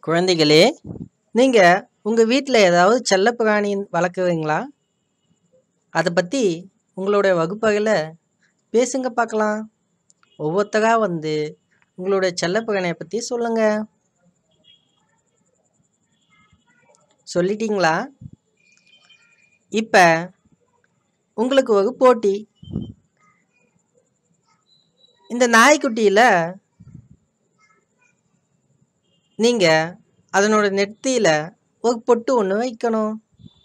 குழந்தைகளே நீங்கள் உங்கள் வீட்டில் ஏதாவது செல்லப்பிராணி வளர்க்குறீங்களா அதை பற்றி உங்களுடைய வகுப்பறையில் பேசுங்க பார்க்கலாம் ஒவ்வொருத்தரா வந்து உங்களுடைய செல்லப்பிராணியை பற்றி சொல்லுங்கள் சொல்லிட்டீங்களா இப்போ உங்களுக்கு ஒரு போட்டி இந்த நாய்க்குட்டியில் நீங்கள் அதனோட நெத்தியில் ஒரு பொட்டு ஒன்று வைக்கணும்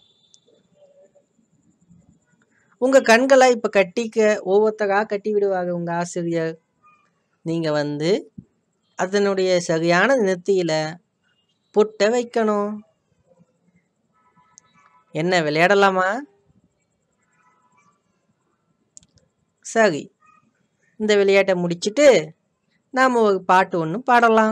உங்கள் கண்களை இப்போ கட்டிக்க ஒவ்வொருத்தரா கட்டி விடுவாங்க உங்கள் ஆசிரியர் நீங்கள் வந்து அதனுடைய சரியான நெத்தியில் பொட்டை வைக்கணும் என்ன விளையாடலாமா சரி இந்த விளையாட்டை முடிச்சிட்டு நாம் ஒரு பாட்டு ஒன்று பாடலாம்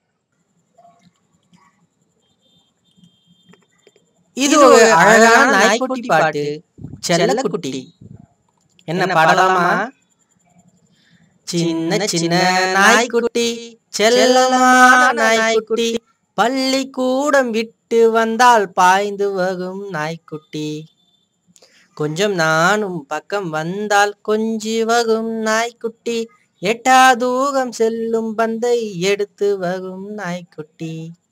இது ஒரு அழகான நாய்க்குட்டி பாட்டு செல்லக்குட்டி என்ன பாடலாமா சின்ன சின்ன நாய்க்குட்டி செல்லமான நாய்க்குட்டி பள்ளிக்கூடம் விட்டு வந்தால் பாய்ந்து வரும் நாய்க்குட்டி கொஞ்சம் நானும் பக்கம் வந்தால் கொஞ்சி வரும் நாய்க்குட்டி எட்டா தூரம் செல்லும் பந்தை எடுத்து வரும் நாய்க்குட்டி